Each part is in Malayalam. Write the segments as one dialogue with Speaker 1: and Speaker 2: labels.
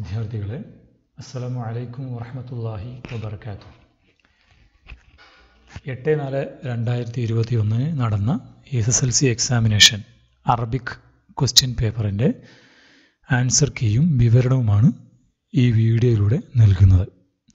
Speaker 1: വിദ്യാർത്ഥികളെ അസ്സലാമു അലൈക്കും വറഹമത്തല്ലാഹി വബർക്കാത്തു എട്ട് നാല് രണ്ടായിരത്തി ഇരുപത്തി ഒന്നിന് നടന്ന S S L C examination Arabic question പേപ്പറിൻ്റെ ആൻസർ കീയും വിവരണവുമാണ് ഈ വീഡിയോയിലൂടെ നൽകുന്നത്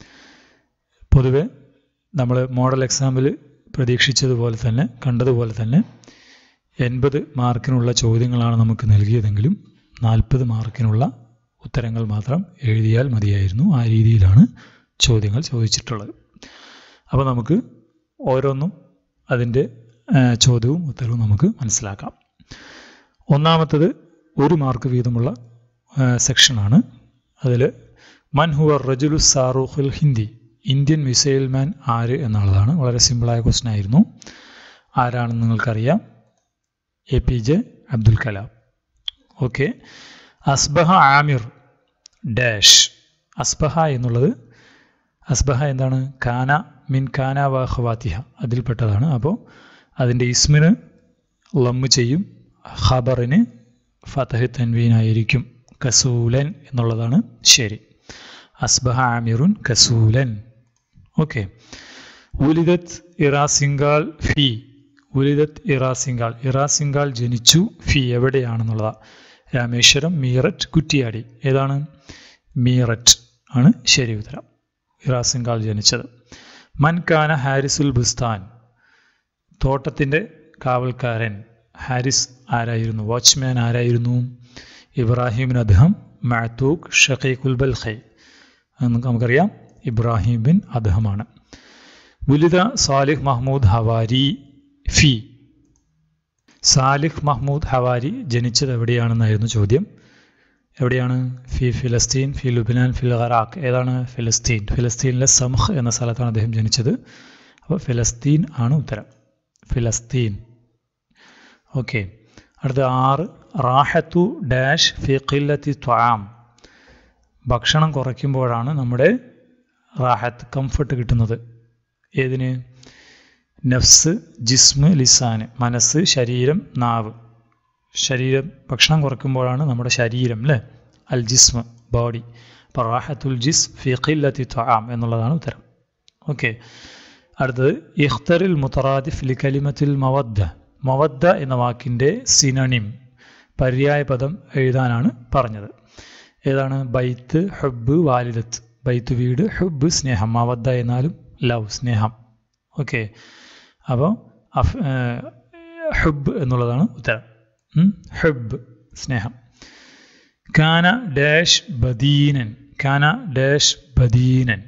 Speaker 1: പൊതുവെ നമ്മൾ മോഡൽ എക്സാമിൽ പ്രതീക്ഷിച്ചതുപോലെ തന്നെ കണ്ടതുപോലെ തന്നെ എൺപത് മാർക്കിനുള്ള ചോദ്യങ്ങളാണ് നമുക്ക് നൽകിയതെങ്കിലും നാൽപ്പത് മാർക്കിനുള്ള ഉത്തരങ്ങൾ മാത്രം എഴുതിയാൽ മതിയായിരുന്നു ആ രീതിയിലാണ് ചോദ്യങ്ങൾ ചോദിച്ചിട്ടുള്ളത് അപ്പോൾ നമുക്ക് ഓരോന്നും അതിൻ്റെ ചോദ്യവും ഉത്തരവും നമുക്ക് മനസ്സിലാക്കാം ഒന്നാമത്തത് ഒരു മാർക്ക് വീതമുള്ള സെക്ഷനാണ് അതിൽ മൻ ഹുവർ റജുലു സാറൂഖുൽ ഹിന്ദി ഇന്ത്യൻ മിസൈൽ മാൻ ആര് എന്നുള്ളതാണ് വളരെ സിമ്പിളായ ക്വസ്റ്റൻ ആയിരുന്നു ആരാണെന്ന് നിങ്ങൾക്കറിയാം A P J Abdul Kalam okay അസ്ബഹ ആമിർ ഡാഷ് അസ്ബഹ എന്നുള്ളത് അസ്ബഹ എന്താണ് കാന മിൻ കാന വ ഖവാത്തിഹ അതിൽപ്പെട്ടതാണ് അപ്പോൾ അതിൻ്റെ ഇസ്മിന് ലമ്മ് ചെയ്യും ഖബറിന് ഫതഹ് തൻവീനായിരിക്കും കസൂലൻ എന്നുള്ളതാണ് ശരി അസ്ബഹ ആമിറുൻ കസൂലൻ ഓക്കെ ഉലിദത്ത് ഇറാസിംഗാൾ ഫി ഉലിദത്ത് ഇറാസിംഗാൾ ഇറാസിംഗാൾ ജനിച്ചു ഫി എവിടെയാണെന്നുള്ളതാണ് രാമേശ്വരം മീററ്റ് കുറ്റിയാടി ഏതാണ് മീററ്റ് ആണ് ശരി ഉത്തരം ഇറാസിംഗാൾ ജനിച്ചത് മൻകാന ഹാരിസുൽ ബുസ്താൻ തോട്ടത്തിൻ്റെ കാവൽക്കാരൻ ഹാരിസ് ആരായിരുന്നു വാച്ച്മാൻ ആരായിരുന്നു ഇബ്രാഹിം അദ്ഹം മാത്തൂഖ് ഷഖീഖുൽ ബൽഖൈ നമുക്കറിയാം ഇബ്രാഹിം ബിൻ അദ്ഹമാണ് ഉലിദ സാലിഹ് മഹ്മൂദ് ഹവാരി ഫി സാലിഹ് മഹ്മൂദ് ഹവാരി ജനിച്ചത് എവിടെയാണെന്നായിരുന്നു ചോദ്യം എവിടെയാണ് ഫി ഫിലസ്തീൻ ഫി ലുബിനാൻ ഫിൽ ഖറാഖ് ഏതാണ് ഫിലസ്തീൻ ഫിലസ്തീനിലെ സംഹ് എന്ന സ്ഥലത്താണ് അദ്ദേഹം ജനിച്ചത് അപ്പോൾ ഫിലസ്തീൻ ആണ് ഉത്തരം ഫിലസ്തീൻ ഓക്കെ അടുത്ത ആറ് റാഹത്തു ഡാഷ് ഫി ഖില്ലത്തി ത്വാം ഭക്ഷണം കുറയ്ക്കുമ്പോഴാണ് നമ്മുടെ റാഹത്ത് കംഫർട്ട് കിട്ടുന്നത് ഏതിന് നഫ്സ് ജിസ്മ് ലിസാന് മനസ്സ് ശരീരം നാവ് ശരീരം ഭക്ഷണം കുറയ്ക്കുമ്പോഴാണ് നമ്മുടെ ശരീരം അല്ലേ അൽ ജിസ്മ് ബോഡി അപ്പോൾ റാഹത്തുൽ ജിസ് ഫി ഖില്ലത്തി ത്വാം എന്നുള്ളതാണ് ഉത്തരം ഓക്കെ അടുത്തത് ഇഖ്തറിൽ മുത്തറാദിഫ് ലി കലിമത്തിൽ മവദ്ദ മവദ്ദ എന്ന വാക്കിൻ്റെ സിനണിം പര്യായ പദം എഴുതാനാണ് പറഞ്ഞത് ഏതാണ് ബൈത്ത് ഹബ്ബ് വാലിദത്ത് ബൈത്ത് വീട് ഹബ്ബ് സ്നേഹം മവദ്ദ എന്നാലും ലവ് സ്നേഹം ഓക്കെ അപ്പോൾ അഫ് ഹുബ് എന്നുള്ളതാണ് ഉത്തരം ഹുബ് സ്നേഹം കാന ഡാഷ് ബദീനൻ കാന ഡാഷ് ബദീനൻ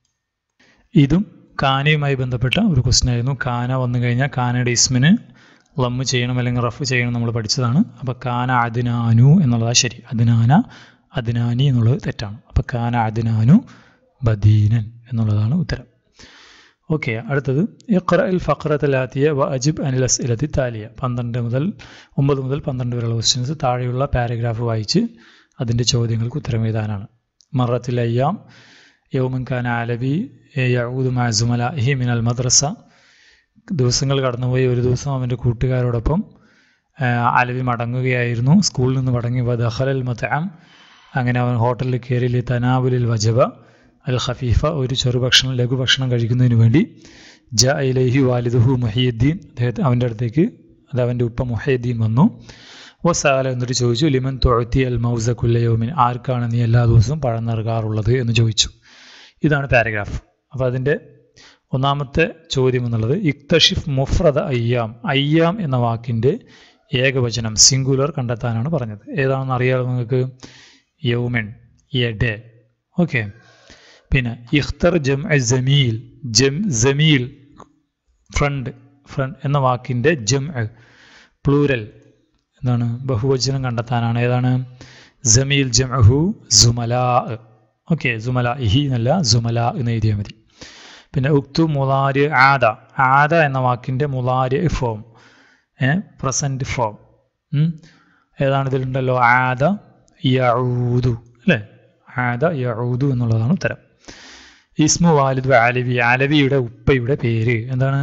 Speaker 1: ഇതും കാനയുമായി ബന്ധപ്പെട്ട ഒരു ക്വസ്റ്റ്യൻ ആയിരുന്നു കാന വന്നു കഴിഞ്ഞാൽ കാനയുടെ ഇസ്മിന് ലമ്മ് ചെയ്യണം അല്ലെങ്കിൽ റഫ് ചെയ്യണം നമ്മൾ പഠിച്ചതാണ് അപ്പോൾ കാന അദിനാനു എന്നുള്ളതാണ് ശരി അദിനാന അദിനാനി എന്നുള്ളത് തെറ്റാണ് അപ്പോൾ കാന അദിനാനു ബദീനൻ എന്നുള്ളതാണ് ഉത്തരം ഓക്കെ അടുത്തത് ഇഖ്റ അൽ ഫഖറത്തലാത്തിയ വ അജിബ് അനിൽ അസ്ഇലത്തി താലിയ പന്ത്രണ്ട് മുതൽ ഒമ്പത് മുതൽ പന്ത്രണ്ട് വരെയുള്ള ക്വസ്റ്റ്യൻസ് താഴെയുള്ള പാരഗ്രാഫ് വായിച്ച് അതിൻ്റെ ചോദ്യങ്ങൾക്ക് ഉത്തരം എഴുതാനാണ് മറത്തിൽ അയ്യാം യൗമൻ ഖാൻ ആലബി യഊദ് മാസുമല ഹി മിനൽ മദ്രസ ദിവസങ്ങൾ കടന്നുപോയി ഒരു ദിവസം അവൻ്റെ കൂട്ടുകാരോടൊപ്പം അലവി മടങ്ങുകയായിരുന്നു സ്കൂളിൽ നിന്ന് മടങ്ങി വദഹലൽ മത്താം അങ്ങനെ അവൻ ഹോട്ടലിൽ കയറി തനാവുലിൽ വജബ അൽ ഖഫീഫ ഒരു ചെറുഭക്ഷണം ലഘുഭക്ഷണം കഴിക്കുന്നതിന് വേണ്ടി ജ ഇലൈഹി വാലിദുഹു മൊഹിയുദ്ദീൻ അദ്ദേഹത്തെ അവൻ്റെ അടുത്തേക്ക് അത് അവൻ്റെ ഉപ്പ മൊഹീദ്ദീൻ വന്നു ഓ സാല എന്നിട്ട് ചോദിച്ചു ലിമൻ തൊഴത്തി അൽ മൗസ കുല്ലയോമിൻ ആർക്കാണ് നീ എല്ലാ ദിവസവും പഴം നൽകാറുള്ളത് എന്ന് ചോദിച്ചു ഇതാണ് പാരഗ്രാഫ് അപ്പോൾ അതിൻ്റെ ഒന്നാമത്തെ ചോദ്യം എന്നുള്ളത് ഇക്തഷിഫ് മുഫ്രദ അയ്യാം അയ്യാം എന്ന വാക്കിൻ്റെ ഏകവചനം സിംഗുലർ കണ്ടെത്താനാണ് പറഞ്ഞത് ഏതാണെന്ന് അറിയാമോ നിങ്ങൾക്ക് യൗമെൻ എ ഡേ ഓക്കെ പിന്നെ ഇഖ്തർ ജം ജമീൽ ജം ജമീൽ ഫ്രണ്ട് ഫ്രണ്ട് എന്ന വാക്കിൻ്റെ ജം പ്ലൂരൽ എന്താണ് ബഹുവചനം കണ്ടെത്താനാണ് ഏതാണ് ജമീൽ ജംഹു സുമലാ ഓക്കെ സുമല ഇഹി എന്നല്ല സുമല എന്ന് എഴുതിയാൽ മതി പിന്നെ ഉക്തു മുലാരി ആദ ആദ എന്ന വാക്കിൻ്റെ മുലാരി ഫോം പ്രസൻറ്റ് ഫോം ഏതാണ് ഇതിലുണ്ടല്ലോ ആദ യഊദു അല്ലേ ആദ യഊദു എന്നുള്ളതാണ് ഉത്തരം ഇസ്മു വാലിദ് ആലവി ആലവിയുടെ ഉപ്പയുടെ പേര് എന്താണ്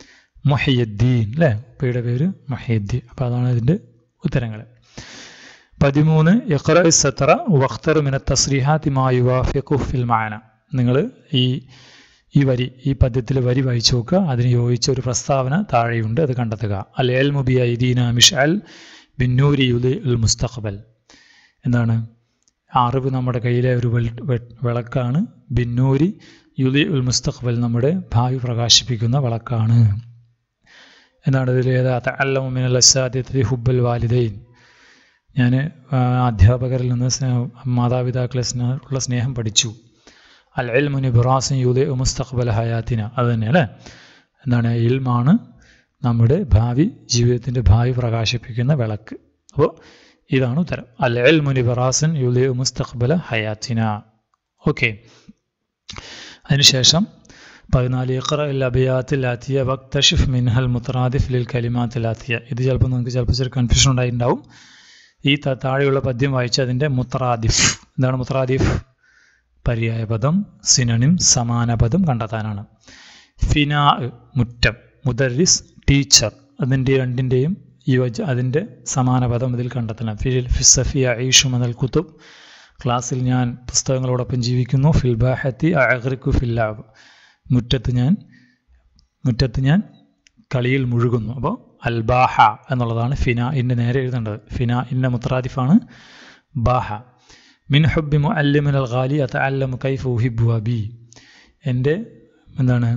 Speaker 1: മൊഹയ്യദ്ദീൻ അല്ലേ ഉപ്പയുടെ പേര് മൊഹയ്യദ്ദീൻ അപ്പോൾ അതാണ് ഇതിൻ്റെ ഉത്തരങ്ങൾ പതിമൂന്ന് ഇഖ്റ സത്ര വഖ്തർ മിന തസ്രീഹാത്തി മാ യുവാഫിഖു ഫിൽ മാന നിങ്ങൾ ഈ ഈ വരി ഈ പദ്യത്തിലെ വരി വായിച്ചു നോക്കുക അതിന് യോജിച്ച ഒരു പ്രസ്താവന താഴെയുണ്ട് അത് കണ്ടെത്തുക അൽ എൽ മുബി ഐദീന മിഷൽ ബിന്നൂരി യുലി ഉൽ മുസ്തഖബൽ എന്താണ് അറിവ് നമ്മുടെ കയ്യിലെ ഒരു വിളക്കാണ് ബിന്നൂരി യുലി ഉൽ മുസ്തഖബൽ നമ്മുടെ ഭാവി പ്രകാശിപ്പിക്കുന്ന വിളക്കാണ് എന്താണ് ഇതിൽ ഏതാ അല്ലമിനൽ അസാദ്യത്തിൽ ഹുബൽ വാലിദൈൻ ഞാൻ അധ്യാപകരിൽ നിന്ന് മാതാപിതാക്കളെ ഉള്ള സ്നേഹം പഠിച്ചു അൽ എൽമുനി ബുറാസിൻ യുദെ മുസ്തഖബൽ ഹയാത്തിന അത് തന്നെ അല്ലേ എന്താണ് ഇൽമാണ് നമ്മുടെ ഭാവി ജീവിതത്തിൻ്റെ ഭാവി പ്രകാശിപ്പിക്കുന്ന വിളക്ക് അപ്പോൾ ഇതാണ് ഉത്തരം അൽ എൽമുനി ബറാസൻ യുദെ മുസ്തഖബല ഹയാത്തിന ഓക്കെ അതിനുശേഷം പതിനാല് ഇഖറ ഇൽ അബിയാത്തിൽ ആത്തിയ വക്തഷിഫ് മിൻഹൽ മുത്തറാദിഫ് ലിൽ കലിമാത്തിൽ ആത്തിയ ഇത് ചിലപ്പോൾ നിങ്ങൾക്ക് ചിലപ്പോൾ ചെറിയ കൺഫ്യൂഷൻ ഉണ്ടായിട്ടുണ്ടാവും ഈ താഴെയുള്ള പദ്യം വായിച്ച് അതിൻ്റെ മുത്തറാദിഫ് എന്താണ് മുത്തറാദിഫ് പര്യായ പദം സിനണിം സമാന പദം കണ്ടെത്താനാണ് ഫിനാ മുറ്റം മുദരിസ് ടീച്ചർ അതിൻ്റെ രണ്ടിൻ്റെയും യുവജ അതിൻ്റെ സമാന പദം ഇതിൽ കണ്ടെത്തണം ഫിൽ ഫിസഫിയ ഐഷു മദൽ കുത്തുബ് ക്ലാസ്സിൽ ഞാൻ പുസ്തകങ്ങളോടൊപ്പം ജീവിക്കുന്നു ഫിൽബാഹത്തി അഹ്റിക്കു ഫില്ലാബ് മുറ്റത്ത് ഞാൻ മുറ്റത്ത് ഞാൻ കളിയിൽ മുഴുകുന്നു അപ്പോൾ അൽബാഹ എന്നുള്ളതാണ് ഫിന ഇൻ്റെ നേരെ എഴുതേണ്ടത് ഫിന ഇന്ന മുത്തറാദിഫാണ് ബാഹ മിൻ ഹുബി മുഅല്ലിമിൻ അൽ ഖാലി അതഅല്ലമു കൈഫ ഉഹിബ്ബു അബി എൻ്റെ എന്താണ്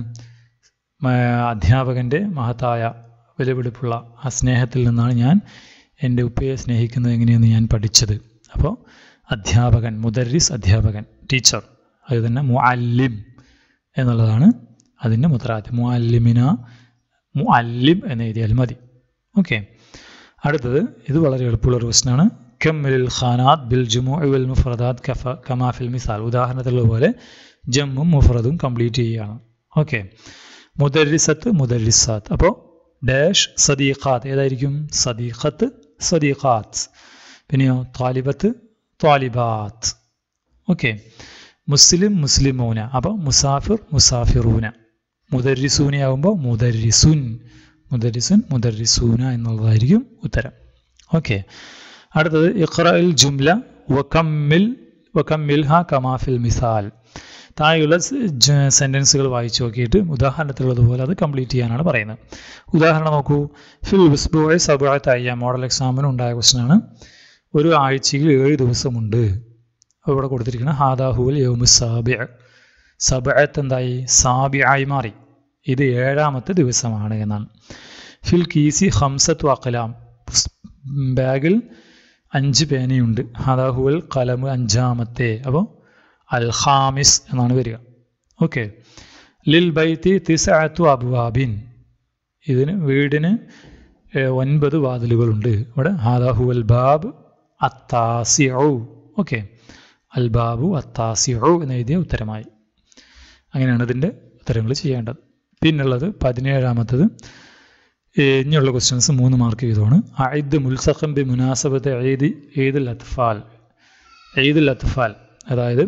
Speaker 1: അധ്യാപകൻ്റെ മഹത്തായ വിലപിടിപ്പുള്ള ആ സ്നേഹത്തിൽ നിന്നാണ് ഞാൻ എൻ്റെ ഉപ്പയെ സ്നേഹിക്കുന്നത് എങ്ങനെയെന്ന് ഞാൻ പഠിച്ചത് അപ്പോൾ അധ്യാപകൻ മുദരിസ് അധ്യാപകൻ ടീച്ചർ അത് തന്നെ മുഅല്ലിം എന്നുള്ളതാണ് അതിൻ്റെ മുത്തറാദ്യം മുഅല്ലിമിന മുഅല്ലിം എന്ന് എഴുതിയാൽ മതി ഓക്കെ അടുത്തത് ഇത് വളരെ എളുപ്പമുള്ള ഒരു ക്വസ്റ്റനാണ് കമ്മിൽ ഖാനാത്ത് ബിൽ ജുമു വൽ മുഫ്രദാത്ത് കഫ കമാഫിൽ മിസാൽ ഉദാഹരണത്തിലുള്ള പോലെ ജമ്മും മുഫ്രദും കംപ്ലീറ്റ് ചെയ്യുകയാണ് ഓക്കെ മുദരിസത്ത് മുദരിസാത്ത് അപ്പോൾ ഡാഷ് സദീഖാത്ത് ഏതായിരിക്കും സദീഖത്ത് സദീഖാത്ത് പിന്നെയോ താലിബത്ത് താലിബാത്ത് ഓക്കെ മുസ്ലിം മുസ്ലിമൂന അപ്പോൾ മുസാഫിർ മുസാഫിറൂന മുദരിസൂനയാകുമ്പോൾ മുദരിസുൻ മുദരിസുൻ മുദരിസൂന എന്നുള്ളതായിരിക്കും ഉത്തരം ഓക്കെ അടുത്തത് ഇഖ്റൽ ജുംല വക്കമ്മിൽ വക്കമ്മിൽ ഹ കമാഫിൽ മിസാൽ താഴെയുള്ള സെൻറ്റൻസുകൾ വായിച്ചു നോക്കിയിട്ട് ഉദാഹരണത്തിലുള്ളതുപോലെ അത് കംപ്ലീറ്റ് ചെയ്യാനാണ് പറയുന്നത് ഉദാഹരണം നോക്കൂ ഫിൽ വിസ്ബോയ് സബാത്ത് അയ്യ മോഡൽ എക്സാമിന് ഉണ്ടായ ക്വസ്റ്റനാണ് ഒരു ആഴ്ചയിൽ ഏഴ് ദിവസമുണ്ട് ഇവിടെ കൊടുത്തിരിക്കുന്നത് ഹാദാഹുൽ യോമു സാബിയ സബഅത്ത് എന്തായി സാബിയായി മാറി ഇത് ഏഴാമത്തെ ദിവസമാണ് എന്നാണ് ഫിൽ കീസി ഹംസത്ത് വക്കലാം ബാഗിൽ അഞ്ച് പേനയുണ്ട് ഹാദാഹുൽ കലമ് അഞ്ചാമത്തെ അപ്പോൾ അൽ ഖാമിസ് എന്നാണ് വരിക ഓക്കെ ലിൽ ബൈത്തി തിസഅത്തു അബ്വാബിൻ ഇതിന് വീടിന് ഒൻപത് വാതിലുകളുണ്ട് ഇവിടെ ഹാദാഹുൽ ബാബ് അത്താസിഉ ഓക്കെ അൽ ബാബു അത്താസിഉ എന്ന് എഴുതിയ ഉത്തരമായി അങ്ങനെയാണ് ഇതിൻ്റെ ഉത്തരങ്ങൾ ചെയ്യേണ്ടത് പിന്നുള്ളത് പതിനേഴാമത്തത് ഇനിയുള്ള ക്വസ്റ്റ്യൻസ് മൂന്ന് മാർക്ക് ചെയ്തതാണ് അയിദ് മുൽസഖം ബി മുനാസബത്ത് ഈദ് ഈദുൽ അത്ഫാൽ ഈദുൽ അത്ഫാൽ അതായത്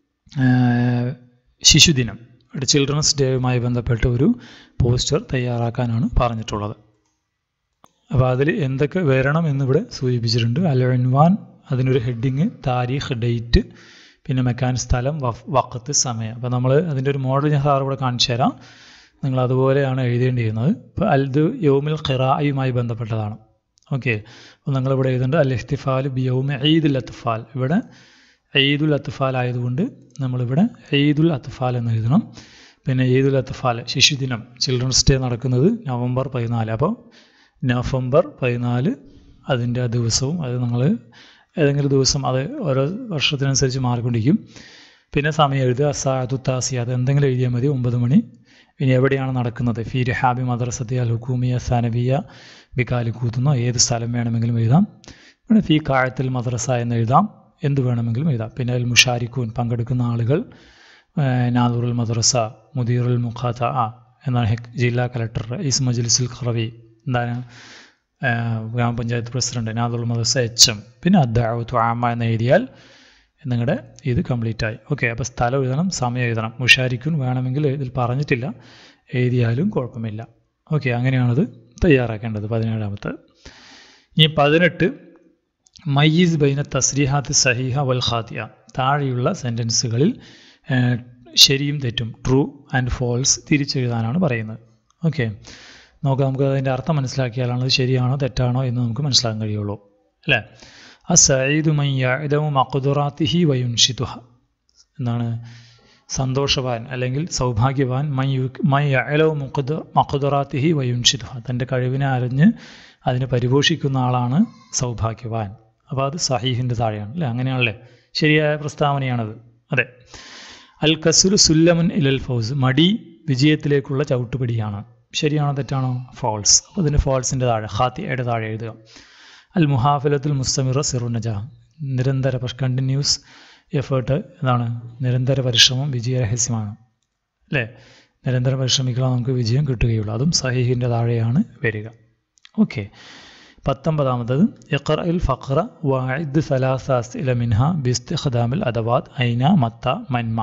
Speaker 1: ശിശുദിനം ചിൽഡ്രൻസ് ഡേയുമായി ബന്ധപ്പെട്ട ഒരു പോസ്റ്റർ തയ്യാറാക്കാനാണ് പറഞ്ഞിട്ടുള്ളത് അപ്പോൾ അതിൽ എന്തൊക്കെ വരണം എന്നിവിടെ സൂചിപ്പിച്ചിട്ടുണ്ട് അലവൻവാൻ അതിനൊരു ഹെഡിങ് താരീഖ് ഡേറ്റ് പിന്നെ മെക്കാൻ സ്ഥലം വക്കത്ത് സമയം അപ്പോൾ നമ്മൾ അതിൻ്റെ ഒരു മോഡൽ ഞാൻ സാർ ഇവിടെ കാണിച്ചു തരാം നിങ്ങൾ അതുപോലെയാണ് എഴുതേണ്ടിയിരുന്നത് ഇപ്പോൾ അൽദ് യോമിൽ ഖിറായുമായി ബന്ധപ്പെട്ടതാണ് ഓക്കെ അപ്പോൾ നിങ്ങളിവിടെ എഴുതേണ്ടത് അൽ ഇഖ്തിഫാൽ ബി യൗമ ഈദുൽ അത്ഫാൽ ഇവിടെ ഈദുൽ അത്ഫാൽ ആയതുകൊണ്ട് നമ്മളിവിടെ ഈദുൽ അത്ഫാൽ എന്ന് എഴുതണം പിന്നെ ഈദുൽ അത്ഫാൽ ശിശുദിനം ചിൽഡ്രൻസ് ഡേ നടക്കുന്നത് നവംബർ പതിനാല് അപ്പോൾ നവംബർ പതിനാല് അതിൻ്റെ ആ ദിവസവും അത് നിങ്ങൾ ഏതെങ്കിലും ദിവസം അത് ഓരോ വർഷത്തിനനുസരിച്ച് മാറിക്കൊണ്ടിരിക്കും പിന്നെ സമയം എഴുതുക സാദുത്താസി അത് എന്തെങ്കിലും എഴുതിയാൽ മതി ഒമ്പത് മണി ഇനി എവിടെയാണ് നടക്കുന്നത് ഫി രഹാബി മദ്രസത്തി അൽ ഹുക്കൂമിയ സനബിയ ബിക്കാലി കൂത്തുന്നോ ഏത് സ്ഥലം വേണമെങ്കിലും എഴുതാം പിന്നെ ഫി കാഴത്തിൽ മദ്രസ എന്ന് എഴുതാം എന്ത് വേണമെങ്കിലും എഴുതാം പിന്നെ അൽ മുഷാരിഖൂൻ പങ്കെടുക്കുന്ന ആളുകൾ നാദുറുൽ മദ്രസ മുദീറുൽ മുഖാത്ത ആ എന്നാണ് ജില്ലാ കലക്ടർ ഈസ് മജ്ലിസുൽ ഖറവി എന്താണ് ഗ്രാമപഞ്ചായത്ത് പ്രസിഡന്റ് നാദുൽ മദ്രസ എച്ച് എം പിന്നെ അദ്ദാവത്തു ആമ എന്ന് എഴുതിയാൽ നിങ്ങളുടെ ഇത് കംപ്ലീറ്റ് ആയി ഓക്കെ അപ്പോൾ സ്ഥലം എഴുതണം സമയം എഴുതണം മുഷാരിക്കും വേണമെങ്കിൽ ഇതിൽ പറഞ്ഞിട്ടില്ല എഴുതിയാലും കുഴപ്പമില്ല ഓക്കെ അങ്ങനെയാണത് തയ്യാറാക്കേണ്ടത് പതിനേഴാമത്തെ ഇനി പതിനെട്ട് മയ്യീസ് ബൈന തസ്രീഹാത്ത് സഹീഹ വൽ ഖാത്തിയ താഴെയുള്ള സെൻറ്റൻസുകളിൽ ശരിയും തെറ്റും ട്രൂ ആൻഡ് ഫോൾസ് തിരിച്ചെഴുതാനാണ് പറയുന്നത് ഓക്കെ നോക്കാം നമുക്ക് അതിൻ്റെ അർത്ഥം മനസ്സിലാക്കിയാലാണ് അത് ശരിയാണോ തെറ്റാണോ എന്ന് നമുക്ക് മനസ്സിലാക്കാൻ കഴിയുള്ളൂ അല്ലേ ആ സയ്യിദു മയ്യദമു മഖുദുറാത്തിഹി വയുൻഷിതുഹ എന്നാണ് സന്തോഷവാൻ അല്ലെങ്കിൽ സൗഭാഗ്യവാൻ മൈ മൈ അലവ് മുഖദ മഖുദറാത്തിഹി വയുൻഷിതുഹ തൻ്റെ കഴിവിനെ അറിഞ്ഞ് അതിനെ പരിപോഷിക്കുന്ന ആളാണ് സൗഭാഗ്യവാൻ അപ്പോൾ അത് സഹീഹിൻ്റെ താഴെയാണ് അല്ലേ അങ്ങനെയാണല്ലേ ശരിയായ പ്രസ്താവനയാണത് അതെ അൽ കസുൽ സുല്ലമുൻ ഇലൽ ഫൗസ് മടി വിജയത്തിലേക്കുള്ള ചവിട്ടുപടിയാണ് ശരിയാണോ തെറ്റാണോ ഫോൾസ് അപ്പോൾ അതിൻ്റെ ഫോൾസിൻ്റെ താഴെ ഖാത്തിയുടെ താഴെ എഴുതുക അൽ മുഹാഫലത്തുൽ മുസ്തമിറ സിറുനജ നിരന്തര കണ്ടിന്യൂസ് എഫേർട്ട് എന്താണ് നിരന്തര പരിശ്രമം വിജയരഹസ്യമാണ് അല്ലേ നിരന്തരം പരിശ്രമിക്കുക നമുക്ക് വിജയം കിട്ടുകയുള്ളൂ അതും സഹീഹിൻ്റെ താഴെയാണ് വരിക ഓക്കെ പത്തൊമ്പതാമത്തത് ഇഖർ ഇൽ ഫഖ്റ വായിദ് സലാസാസ് ഇല മിൻഹ ബിസ്തിഖദാമിൽ അദവാദ് ഐന മത്ത മന്മ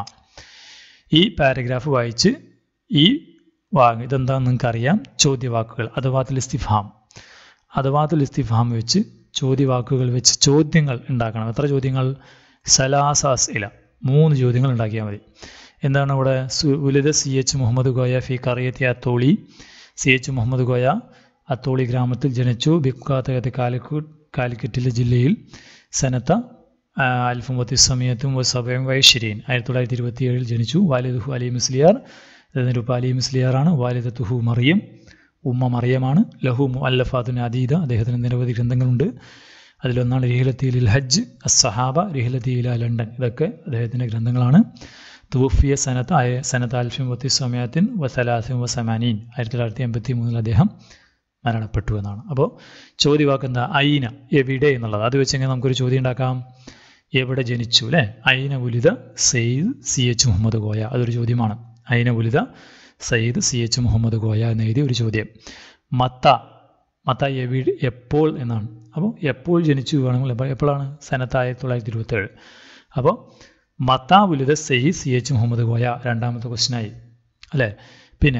Speaker 1: ഈ പാരഗ്രാഫ് വായിച്ച് ഈ വാങ് ഇതെന്താണെന്ന് നിങ്ങൾക്കറിയാം ചോദ്യവാക്കുകൾ അദവാത്തുൽ ഇസ്തിഫാം അദവാത്തുൽ ഇസ്തിഫാം വെച്ച് ചോദ്യവാക്കുകൾ വെച്ച് ചോദ്യങ്ങൾ ഉണ്ടാക്കണം എത്ര ചോദ്യങ്ങൾ സലാസാസ് ഇല മൂന്ന് ചോദ്യങ്ങൾ ഉണ്ടാക്കിയാൽ മതി എന്താണ് ഇവിടെ ഉലിത സി എച്ച് മുഹമ്മദ് ഗോയ ഫി കറിയത്തി അത്തോളി സി എച്ച് മുഹമ്മദ് ഗോയ അത്തോളി ഗ്രാമത്തിൽ ജനിച്ചു ബിക്കാത്തകത്ത് കാലിക്കറ്റ് കാലിക്കറ്റിലെ ജില്ലയിൽ സനത്ത അൽഫുമത്തി സമയത്തും സബയം വൈശ്ശരീൻ ആയിരത്തി തൊള്ളായിരത്തി ഇരുപത്തി ഏഴിൽ ജനിച്ചു വാലിദുഹു അലി മുസ്ലിയാർ അതിന് അലി മുസ്ലിയാറാണ് വാലിദത്തുഹു മറിയം ഉമ്മ മറിയമാണ് ലഹു അല്ലഫാത്തുൻ അദീദ അദ്ദേഹത്തിന് നിരവധി ഗ്രന്ഥങ്ങളുണ്ട് അതിലൊന്നാണ് റിഹലത്തിയിൽ ഹജ്ജ് അസഹാബ റിഹലത്തിയില ലണ്ടൻ ഇതൊക്കെ അദ്ദേഹത്തിൻ്റെ ഗ്രന്ഥങ്ങളാണ് തൂഫിയ സനത്ത് ആയ സനത്ത് അൽഫിം വത്തി സമയത്തിൻ വസലാസിം വസമാനീൻ ആയിരത്തി തൊള്ളായിരത്തി എൺപത്തി മൂന്നിൽ അദ്ദേഹം മരണപ്പെട്ടു എന്നാണ് അപ്പോൾ ചോദ്യവാക്ക് എന്താ ഐന എവിടെ എന്നുള്ളത് അത് വെച്ചെങ്കിൽ നമുക്കൊരു ചോദ്യം ഉണ്ടാക്കാം എവിടെ ജനിച്ചു അല്ലേ ഐന ഉലിത സെയ്ദ് സി എച്ച് മുഹമ്മദ് കോയ അതൊരു ചോദ്യമാണ് ഐന ഉലിത സയ്യിദ് സി എച്ച് മുഹമ്മദ് കോയ എന്ന് എഴുതിയ ഒരു ചോദ്യം മത്ത മത്ത എവിടെ എപ്പോൾ എന്നാണ് അപ്പോൾ എപ്പോൾ ജനിച്ചു വേണമെങ്കിൽ എപ്പോഴാണ് സനത്ത് ആയിരത്തി തൊള്ളായിരത്തി ഇരുപത്തേഴ് അപ്പോൾ മത്ത ഉലിത സയ്യിദ് സി എച്ച് മുഹമ്മദ് കോയ രണ്ടാമത്തെ ക്വസ്റ്റ്യനായി അല്ലേ പിന്നെ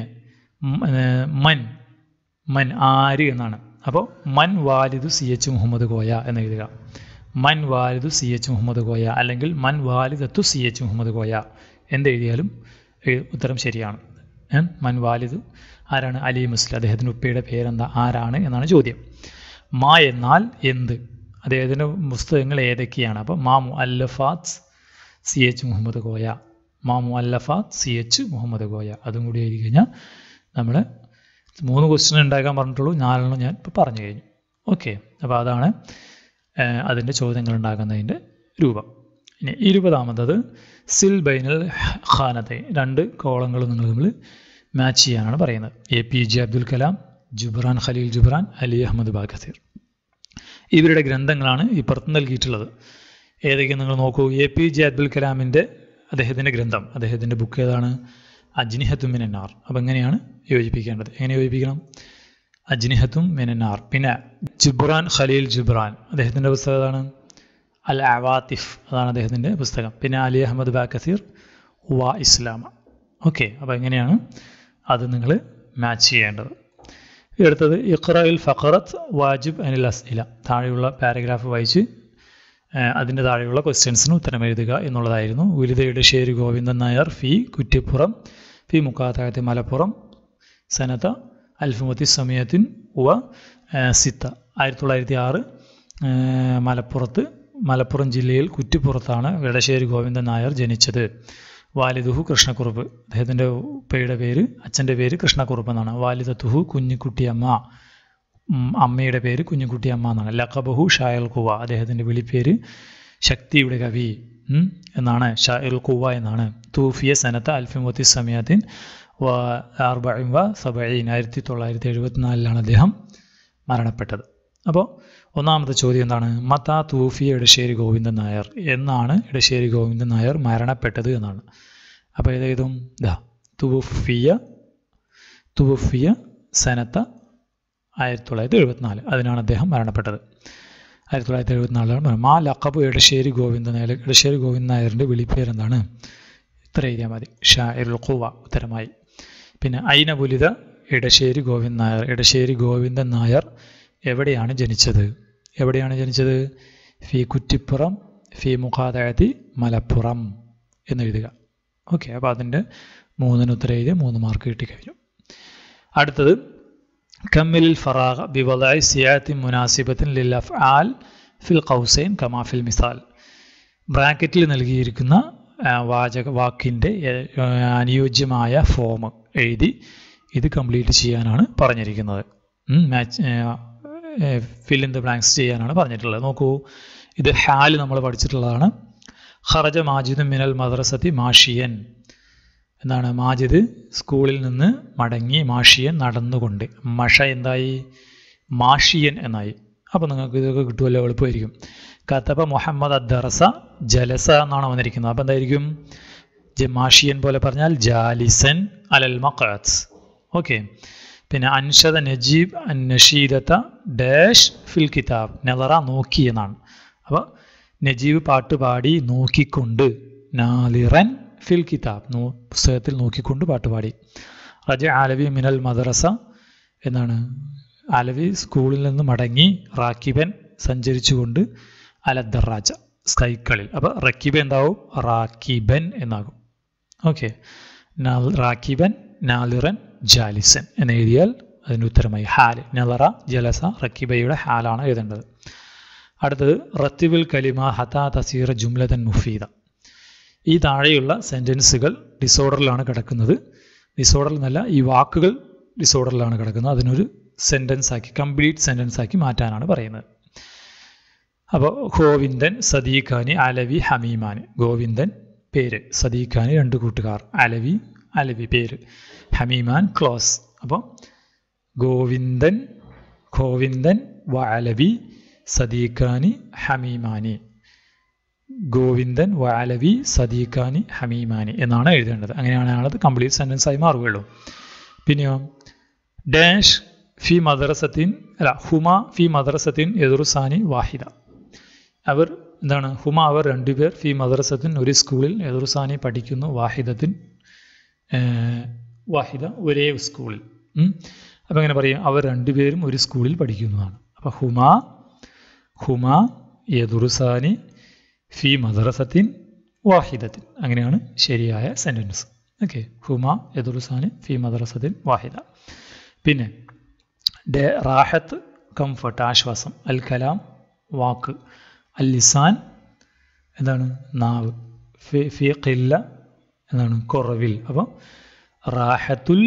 Speaker 1: മൻ മൻ ആര് എന്നാണ് അപ്പോൾ മൻ വാലിദു സി എച്ച് മുഹമ്മദ് കോയ എന്ന് എഴുതുക മൻ വാലിദു സി എച്ച് മുഹമ്മദ് കോയ അല്ലെങ്കിൽ മൻ വാലിദത്തു സി എച്ച് മുഹമ്മദ് കോയ എന്തെഴുതിയാലും ഉത്തരം ശരിയാണ് മൻ വാലിദ് ആരാണ് അലി മുസ്ലിം അദ്ദേഹത്തിൻ്റെ ഉപ്പയുടെ പേരെന്താ ആരാണ് എന്നാണ് ചോദ്യം മാ എന്നാൽ എന്ത് അദ്ദേഹത്തിൻ്റെ പുസ്തകങ്ങൾ ഏതൊക്കെയാണ് അപ്പോൾ മാ മുഅല്ലഫാത്ത് സി എച്ച് മുഹമ്മദ് കോയ മാ മുഅല്ലഫാത്ത് സി എച്ച് മുഹമ്മദ് കോയ അതും കൂടി എഴുതി കഴിഞ്ഞാൽ നമ്മൾ മൂന്ന് ക്വസ്റ്റ്യൻ ഉണ്ടാക്കാൻ പറഞ്ഞിട്ടുള്ളൂ നാലെണ്ണം ഞാൻ ഇപ്പോൾ പറഞ്ഞു കഴിഞ്ഞു ഓക്കെ അപ്പോൾ അതാണ് അതിൻ്റെ ചോദ്യങ്ങൾ ഉണ്ടാക്കുന്നതിൻ്റെ രൂപം ഇനി ഇരുപതാമത്തത് സിൽ ബൈനൽ ഖാനത്തെ രണ്ട് കോളങ്ങൾ നിങ്ങൾ നമ്മൾ മാച്ച് ചെയ്യാനാണ് പറയുന്നത് A P J Abdul Kalam Gibran Khalil Gibran Ali Ahmad Bakathir ഇവരുടെ ഗ്രന്ഥങ്ങളാണ് ഈ പുറത്ത് നൽകിയിട്ടുള്ളത് ഏതൊക്കെ നിങ്ങൾ നോക്കൂ എ പി ജെ അബ്ദുൽ കലാമിൻ്റെ അദ്ദേഹത്തിൻ്റെ ഗ്രന്ഥം അദ്ദേഹത്തിൻ്റെ ബുക്ക് ഏതാണ് അജ്നിഹത്തും മിനന്നാർ അപ്പം എങ്ങനെയാണ് യോജിപ്പിക്കേണ്ടത് എങ്ങനെ യോജിപ്പിക്കണം അജ്നിഹത്തും മിനന്നാർ പിന്നെ ജുബ്രാൻ ഖലീൽ ജുബ്രാൻ അദ്ദേഹത്തിൻ്റെ പുസ്തകം ഏതാണ് അൽ അവാത്തിഫ് അതാണ് അദ്ദേഹത്തിൻ്റെ പുസ്തകം പിന്നെ അലി അഹമ്മദ് ബാക്കസീർ വ ഇസ്ലാമ ഓക്കെ അപ്പോൾ എങ്ങനെയാണ് അത് നിങ്ങൾ മാച്ച് ചെയ്യേണ്ടത് അടുത്തത് ഇഖ്റയിൽ ഫഖറത്ത് വാജിബ് അനിൽ അസ്ഇല താഴെയുള്ള പാരഗ്രാഫ് വായിച്ച് അതിൻ്റെ താഴെയുള്ള ക്വസ്റ്റ്യൻസിന് ഉത്തരം എഴുതുക എന്നുള്ളതായിരുന്നു ഉലിതയുടെ ഷേരി ഗോവിന്ദൻ നായർ ഫി കുറ്റിപ്പുറം ഫി മുക്കാത്തായത്തെ മലപ്പുറം സനത അൽഫുമത്തി സമയത്തിൻ ഉവ സിത്ത ആയിരത്തി തൊള്ളായിരത്തി ആറ് മലപ്പുറത്ത് മലപ്പുറം ജില്ലയിൽ കുറ്റിപ്പുറത്താണ് വെടശ്ശേരി ഗോവിന്ദൻ നായർ ജനിച്ചത് വാലിദുഹു കൃഷ്ണക്കുറുപ്പ് അദ്ദേഹത്തിൻ്റെ ഉപ്പയുടെ പേര് അച്ഛൻ്റെ പേര് കൃഷ്ണക്കുറുപ്പ് എന്നാണ് വാലിദത്തുഹു കുഞ്ഞിക്കുട്ടിയമ്മ അമ്മയുടെ പേര് കുഞ്ഞിക്കുട്ടിയമ്മ എന്നാണ് ലഖബഹു ഷായൽ കുവ അദ്ദേഹത്തിൻ്റെ വിളിപ്പേര് ശക്തിയുടെ കവി എന്നാണ് ഷായൽ കുവ എന്നാണ് തൂഫിയ സനത്ത അൽഫിമത്തി സമയത്തിൻ വ അർബഇം വ സബഈൻ ആയിരത്തി തൊള്ളായിരത്തി എഴുപത്തിനാലിലാണ് അദ്ദേഹം മരണപ്പെട്ടത് അപ്പോൾ ഒന്നാമത്തെ ചോദ്യം എന്താണ് മത്ത തൂഫിയ ഇടശ്ശേരി ഗോവിന്ദൻ നായർ എന്നാണ് ഇടശ്ശേരി ഗോവിന്ദൻ നായർ മരണപ്പെട്ടത് എന്നാണ് അപ്പോൾ ഏതെഴുതും ദാ തുവഫിയ തുവഫിയ സനത്ത ആയിരത്തി തൊള്ളായിരത്തി എഴുപത്തിനാല് അതിനാണ് അദ്ദേഹം മരണപ്പെട്ടത് ആയിരത്തി തൊള്ളായിരത്തി എഴുപത്തിനാലിലാണ് മാ ലക്കബ് ഇടശ്ശേരി ഗോവിന്ദൻ നായർ ഇടശ്ശേരി ഗോവിന്ദൻ നായറിൻ്റെ വിളിപ്പേരെന്താണ് ഇത്ര എഴുതിയാൽ മതി ഷാഇറുൽ ഖുവ ഉത്തരമായി പിന്നെ ഐനപുലിത ഇടശ്ശേരി ഗോവിന്ദൻ നായർ ഇടശ്ശേരി ഗോവിന്ദൻ നായർ എവിടെയാണ് ജനിച്ചത് എവിടെയാണ് ജനിച്ചത് ഫി കുറ്റിപ്പുറം ഫി മുഖാദഴത്തി മലപ്പുറം എന്നെഴുതുക ഓക്കെ അപ്പോൾ അതിൻ്റെ മൂന്നിന് ഉത്തരം എഴുതി മൂന്ന് മാർക്ക് കിട്ടിക്കഴിഞ്ഞു അടുത്തത് കമ്മിലിൽ ഫറാഖ ബിവദായി സിയാത്തി മുനാസിബത്തിൻ ലിൽ അഫ്ആൽ ഫിൽ ഖൗസൈൻ കമാ ഫിൽ മിസാൽ ബ്രാക്കറ്റിൽ നൽകിയിരിക്കുന്ന വാചക വാക്കിൻ്റെ അനുയോജ്യമായ ഫോം എഴുതി ഇത് കംപ്ലീറ്റ് ചെയ്യാനാണ് പറഞ്ഞിരിക്കുന്നത് match fill in the blanks ചെയ്യാനാണ് പറഞ്ഞിട്ടുള്ളത് നോക്കൂ ഇത് ഹാല് നമ്മൾ പഠിച്ചിട്ടുള്ളതാണ് ഖറജ മാജിദ് മിനൽ മദ്രസത്തി മാഷിയൻ എന്താണ് മാജിദ് സ്കൂളിൽ നിന്ന് മടങ്ങി മാഷിയൻ നടന്നുകൊണ്ട് മഷ എന്തായി മാഷിയൻ എന്നായി അപ്പോൾ നിങ്ങൾക്ക് ഇതൊക്കെ കിട്ടുമല്ലോ എളുപ്പമായിരിക്കും കത്തബ മുഹമ്മദ് അദ്ദറസ ജലസ എന്നാണ് വന്നിരിക്കുന്നത് അപ്പോൾ എന്തായിരിക്കും മാഷിയൻ പോലെ പറഞ്ഞാൽ ജാലിസൻ അലൽ മഖാത്ത് ഓക്കെ പിന്നെ അൻഷദ നജീബ് നഷീദത്ത ഡാഷ് ഫിൽ കിതാബ് നെലറ നോക്കി എന്നാണ് അപ്പോൾ നജീബ് പാട്ട് പാടി നോക്കിക്കൊണ്ട് നാലിറൻ ഫിൽ കിതാബ് നോ പുസ്തകത്തിൽ നോക്കിക്കൊണ്ട് പാട്ട് പാടി റജ ആലവി മിനൽ മദ്രസ എന്നാണ് ആലവി സ്കൂളിൽ നിന്ന് മടങ്ങി റാക്കിബൻ സഞ്ചരിച്ചുകൊണ്ട് അലദ്ദറാജ സൈക്കിളിൽ അപ്പോൾ റക്കിബ എന്താവും റാക്കിബൻ എന്നാകും ഓക്കെ റാക്കിബൻ നാലിറൻ ജാലിസൻ എന്ന് എഴുതിയാൽ അതിന് ഉത്തരമായി ഹാൽ നലറ ജലസ റക്കിബയുടെ ഹാലാണ് എഴുതേണ്ടത് അടുത്തത് റത്തിബുൽ കലിമ ഹത തസീറ ജുംലതൻ മുഫീദ ഈ താഴെയുള്ള സെൻറ്റൻസുകൾ ഡിസോർഡറിലാണ് കിടക്കുന്നത് ഡിസോർഡർ എന്നല്ല ഈ വാക്കുകൾ ഡിസോർഡറിലാണ് കിടക്കുന്നത് അതിനൊരു സെൻറ്റൻസ് ആക്കി കംപ്ലീറ്റ് സെൻറ്റൻസ് ആക്കി മാറ്റാനാണ് പറയുന്നത് അപ്പോൾ ഗോവിന്ദൻ സദീഖാനി അലവി ഹമീമാൻ ഗോവിന്ദൻ പേര് സദീഖാനി രണ്ട് കൂട്ടുകാർ അലവി അലവി പേര് ഹമീമാൻ ക്ലോസ് അപ്പോൾ ഗോവിന്ദൻ ഗോവിന്ദൻ വ അലവി സദീഖാനി ഹമീമാനി ഗോവിന്ദൻ വ അലവി സദീഖാനി ഹമീമാനി എന്നാണ് എഴുതേണ്ടത് അങ്ങനെയാണ് അത് കംപ്ലീറ്റ് സെൻറ്റൻസ് ആയി മാറുകയുള്ളൂ പിന്നെയോ ഡാഷ് ഫി മദ്രസത്തിൻ അല്ല ഹുമ ഫി മദ്രസത്തിൻ എതുറുസാനി വാഹിദ അവർ എന്താണ് ഹുമ അവർ രണ്ടുപേർ ഫി മദ്രസത്തിൻ ഒരു സ്കൂളിൽ എതുറുസാനി പഠിക്കുന്നു വാഹിദത്തിൻ വാഹിദ ഒരേ സ്കൂളിൽ അപ്പം എങ്ങനെ പറയും അവർ രണ്ടുപേരും ഒരു സ്കൂളിൽ പഠിക്കുന്നതാണ് അപ്പം ഹുമ ഹുമ യദുറുസാനി ഫി മദ്രസത്തിൻ വാഹിദത്തിൻ അങ്ങനെയാണ് ശരിയായ സെൻറ്റൻസ് ഓക്കെ ഹുമ യദുറുസാനി ഫി മദ്രസത്തിൻ വാഹിദ പിന്നെ ഡേ റാഹത്ത് കംഫർട്ട് ആശ്വാസം അൽ കലാം വാക്ക് അൽ ലിസാൻ എന്താണ് നാവ് ഫി ഫി ഖില്ല എന്താണ് കുറവിൽ അപ്പം റാഹത്തുൽ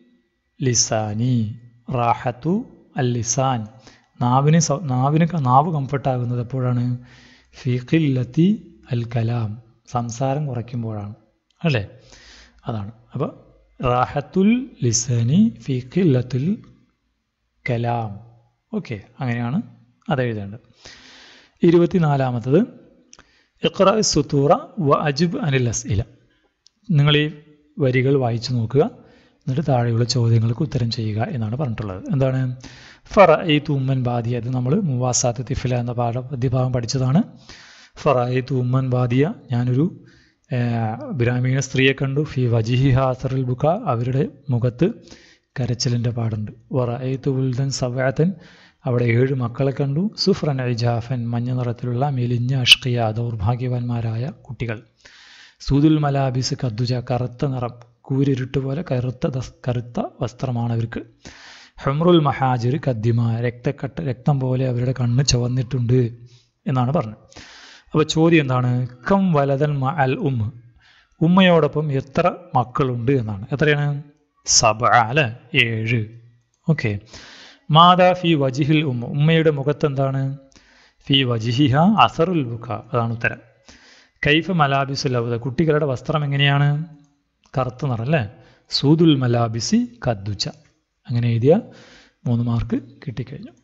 Speaker 1: ലിസാനി റാഹത്തു അൽ ലിസാൻ നാവിന് നാവിന് നാവ് കംഫർട്ടാകുന്നത് എപ്പോഴാണ് ഫിഖില്ലത്തി അൽ കലാം സംസാരം കുറയ്ക്കുമ്പോഴാണ് അല്ലേ അതാണ് അപ്പോൾ റാഹത്തുൽ ലിസാനി ഫിഖില്ലത്തുൽ കലാം ഓക്കെ അങ്ങനെയാണ് അത് എഴുതേണ്ടത് ഇരുപത്തിനാലാമത്തത് ഇഖ്റ സുത്തൂറ വ അജുബ് അനിൽ അസ്ഇല നിങ്ങൾ ഈ വരികൾ വായിച്ചു നോക്കുക എന്നിട്ട് താഴെയുള്ള ചോദ്യങ്ങൾക്ക് ഉത്തരം ചെയ്യുക എന്നാണ് പറഞ്ഞിട്ടുള്ളത് എന്താണ് ഫറ ഈ തുമ്മൻ ബാദിയ അത് നമ്മൾ മുവാസാത്ത് തിഫില എന്ന പാഠ പദ്യഭാഗം പഠിച്ചതാണ് ഫറ ഈ തുമ്മൻ ബാദിയ ഞാനൊരു ഗ്രാമീണ സ്ത്രീയെ കണ്ടു ഫി വജിഹി ഹാസറുൽ ബുക്ക അവരുടെ മുഖത്ത് കരച്ചിലിൻ്റെ പാടുണ്ട് വറ ഈ തുൽദൻ സവാത്തൻ അവിടെ ഏഴ് മക്കളെ കണ്ടു സുഫ്രൻ ജാഫൻ മഞ്ഞ നിറത്തിലുള്ള മെലിഞ്ഞ അഷ്കിയ ദൗർഭാഗ്യവാന്മാരായ കുട്ടികൾ സൂദുൽ മലാബിസ് കദ്ദുജ കറുത്ത നിറം കൂരിരുട്ട് പോലെ കറുത്ത കറുത്ത വസ്ത്രമാണ് അവർക്ക് ഹെമ്രുൽ മഹാജിർ കദ്ദിമ രക്തക്കട്ട രക്തം പോലെ അവരുടെ കണ്ണ് ചുവന്നിട്ടുണ്ട് എന്നാണ് പറഞ്ഞത് അപ്പോൾ ചോദ്യം എന്താണ് കം വലതൻ മ അൽ ഉമ്മ ഉമ്മയോടൊപ്പം എത്ര മക്കളുണ്ട് എന്നാണ് എത്രയാണ് സബ അല്ലെ ഏഴ് ഓക്കെ മാതാ ഫി വജിഹിൽ ഉമ്മ ഉമ്മയുടെ മുഖത്ത് എന്താണ് ഫി വജിഹിഹ അസറുൽ ബുഖ അതാണ് ഉത്തരം കൈഫ മലാബിസുൽ ലൗദ കുട്ടികളുടെ വസ്ത്രം എങ്ങനെയാണ് കറുത്ത നിറം അല്ലേ സൂദുൽ മലാബിസി കദ്ദുച്ച അങ്ങനെ എഴുതിയ മൂന്ന് മാർക്ക് കിട്ടിക്കഴിഞ്ഞു